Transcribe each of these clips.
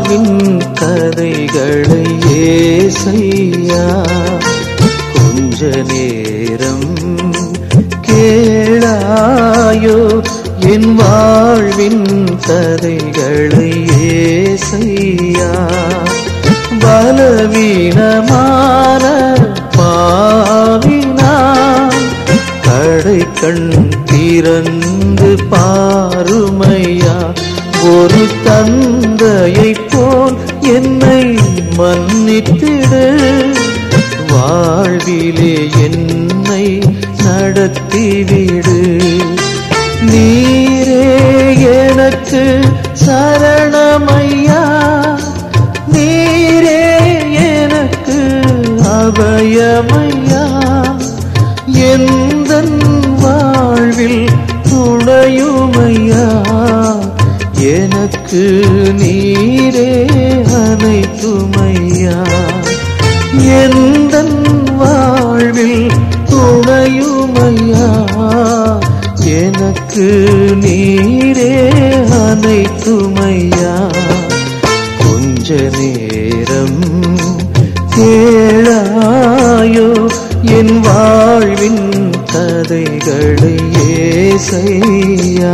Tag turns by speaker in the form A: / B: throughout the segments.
A: வாழ்வின் கதைகளை ஏசையா கொஞ்ச நேரம் கேளாயோ என் வாழ்வின் கதைகளை ஏசையா பலவீனமான பாவினான் கடை கண் திறந்து பாருமையா ஒரு தந்தையை போல் என்னை மன்னித்திடு வாழ்விலே என்னை நடத்திவிடு நீரே எனக்கு சரணமையா நீரே எனக்கு அபயமையா எந்த வாழ்வில் துணையுமையா எனக்கு நீரே அனைத்துமையா எந்த வாழ்வில் துணையுமையா எனக்கு நீரே அனைத்துமையா கொஞ்ச நேரம் கேளாயோ என் வாழ்வின் கதைகளை ஏசையா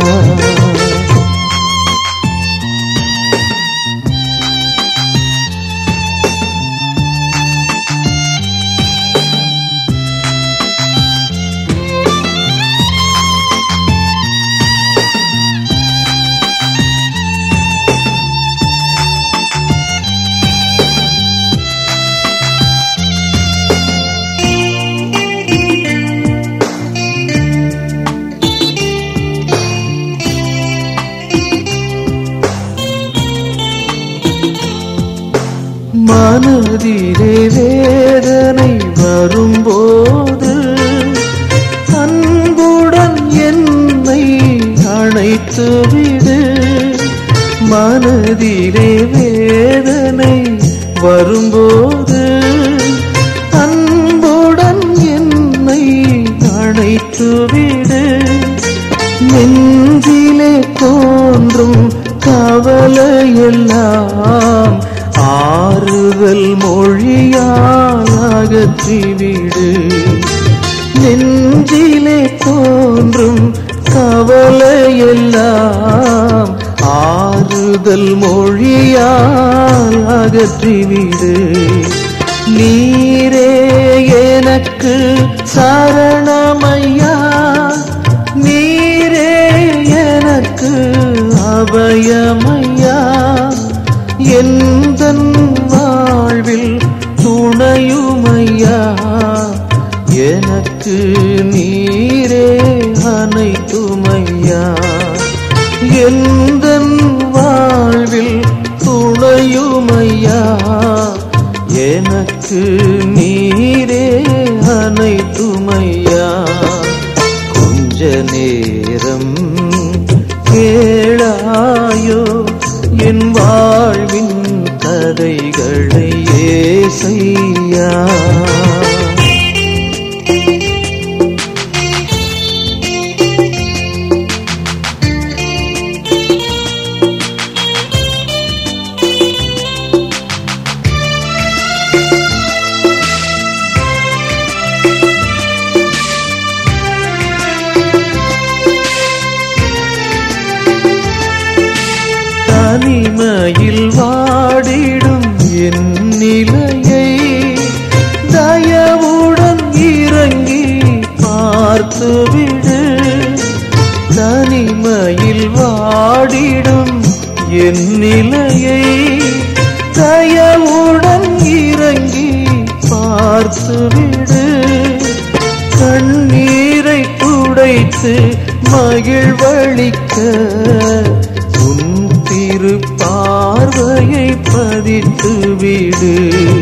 A: மனதிலே வேதனை வரும்போது அன்புடன் என்னை அணைத்து விடு மனதிலே வேதனை வரும்போது அன்புடன் என்னை அணைத்து விடு நெஞ்சிலே தோன்றும் கவலையெல்லாம் ஆறுதல் மொழியால் அகற்றிவிடு நெஞ்சிலே தோன்றும் கவலையெல்லாம் ஆறுதல் மொழியால் அகற்றிவிடு நீரே எனக்கு சரணமையா நீரே எனக்கு அபயமையா எந்த வாழ்வில் துணையுமையா எனக்கு நீரே அனைத்துமையா எந்த வாழ்வில் துணையுமையா எனக்கு நீரே அனைத்துமையா கொஞ்ச நேரம் கேளாயோ என் வாழ்வின் கதைகளை ஏசையா தனிமையில் வாடிடும் என் நிலையை தயவுடன் இறங்கி பார்த்துவிடு தனிமையில் வாடிடும் என் நிலையை தயவுடன் இறங்கி பார்த்துவிடு கண்ணீரை துடைத்து மகிழ்வளிக்க உன் திரு பார்வையை பதித்து விடு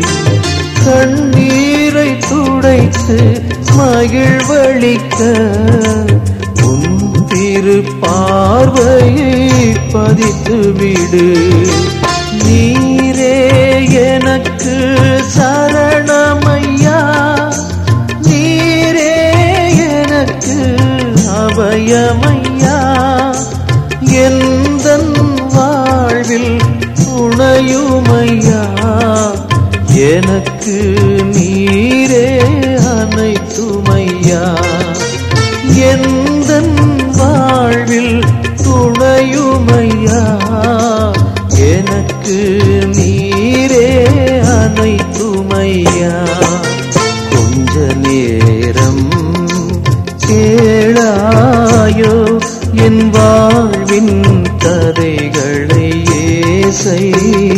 A: கண்ணீரை துடைத்து மகிழ்வளிக்க உன் திரு பார்வையை பதித்து விடு நீரே எனக்கு சரணமையா நீரே எனக்கு அபயமையா எந்த வாழ்வில் துணையும் எனக்கு நீரே அனைத்துமையா எந்தன் வாழ்வில் துணையுமையா எனக்கு நீரே அனைத்துமையா கொஞ்ச நேரம் கேளாயோ என் வாழ்வின் கதைகளை ஏசையா